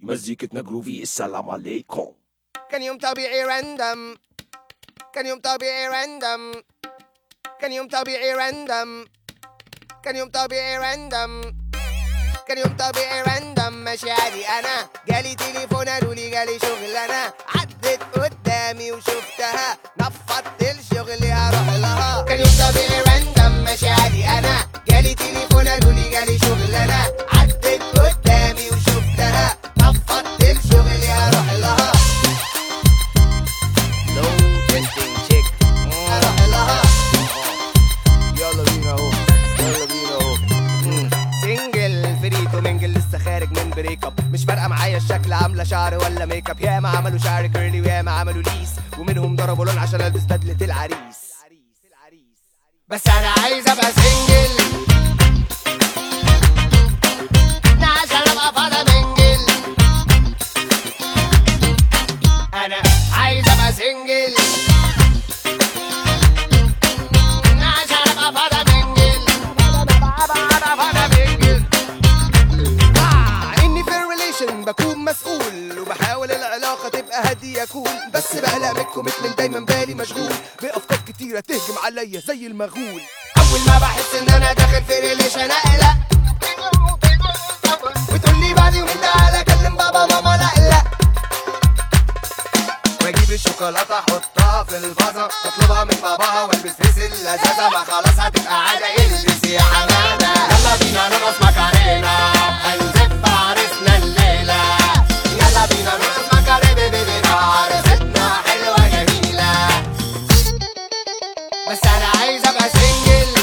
مزيكتنا جروفي السلام عليكم كان يوم طبيعي راندم كان يوم طبيعي راندم كان يوم طبيعي راندم كان يوم طبيعي راندم كان يوم طبيعي راندم ماشي عادي انا جالي تليفون قالوا لي جالي شغل انا عدت قدامي وشفتها نفضت الشغل هروح لها كان يوم طبيعي راندم ماشي عادي انا جالي تليفون قالوا لي جالي شغل انا عدت قدامي وشفتها نفضت الشغل هروح لها لو تنتين شيك هروح لها يلا بينا اهو يلا بينا اهو مم. سنجل فريتو منجل لسه خارج من بريك اب مش فارقه معايا الشكل عامله شعر ولا ميك اب ياما عملوا شعر كيرلي وياما عملوا ليس ومنهم ضربوا لون عشان البس بدله العريس بس انا عايز ابقى سنجل عشان ابقى فاضي منجل انا عايز ابقى سنجل عشان ابقى فاضي منجل آه، اني في الريليشن بكون مسؤول وبحاول العلاقه تبقى هاديه كول بس بقلق من الكوميتمنت دايما بالي مشغول بافكار كتيره تهجم عليا زي المغول اول ما بحس ان انا داخل في ريليشن اقلق وتقول لي بعد يومين تعالى كلم بابا ماما لا لا واجيب الشوكولاته احطها في الفازه واطلبها من باباها والبس فيس اللذاذه ما خلاص هتبقى عاده البس يا حماده يلا بينا نرقص ماكارينا هنزف عرسنا الليله يلا بينا نرقص ماكارينا بيبي عرستنا حلوه جميله بس انا عايز ابقى سنجل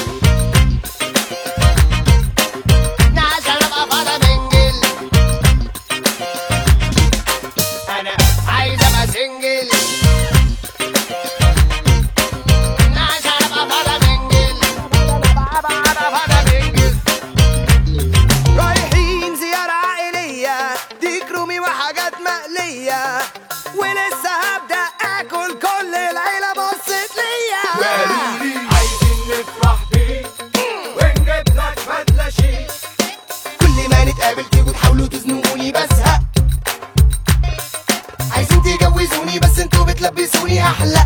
عشان ابقى فاضي منجل انا عايز ابقى سنجل عشان ابقى فاضي منجل ابقى فاضي منجل رايحين زيارة عائلية ديك رومي وحاجات مقلية ولسه هبدأ آكل كل العيلة بصت ليا عايزين نفرح بيك ونجيب لك بدله شيك كل ما نتقابل تيجوا تحاولوا تزنقوني بزهق عايزين تجوزوني بس انتوا بتلبسوني احلى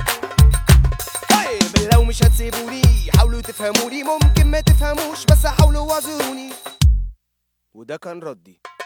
طيب لو مش هتسيبوني حاولوا تفهموني ممكن ما تفهموش بس حاولوا واعذروني وده كان ردي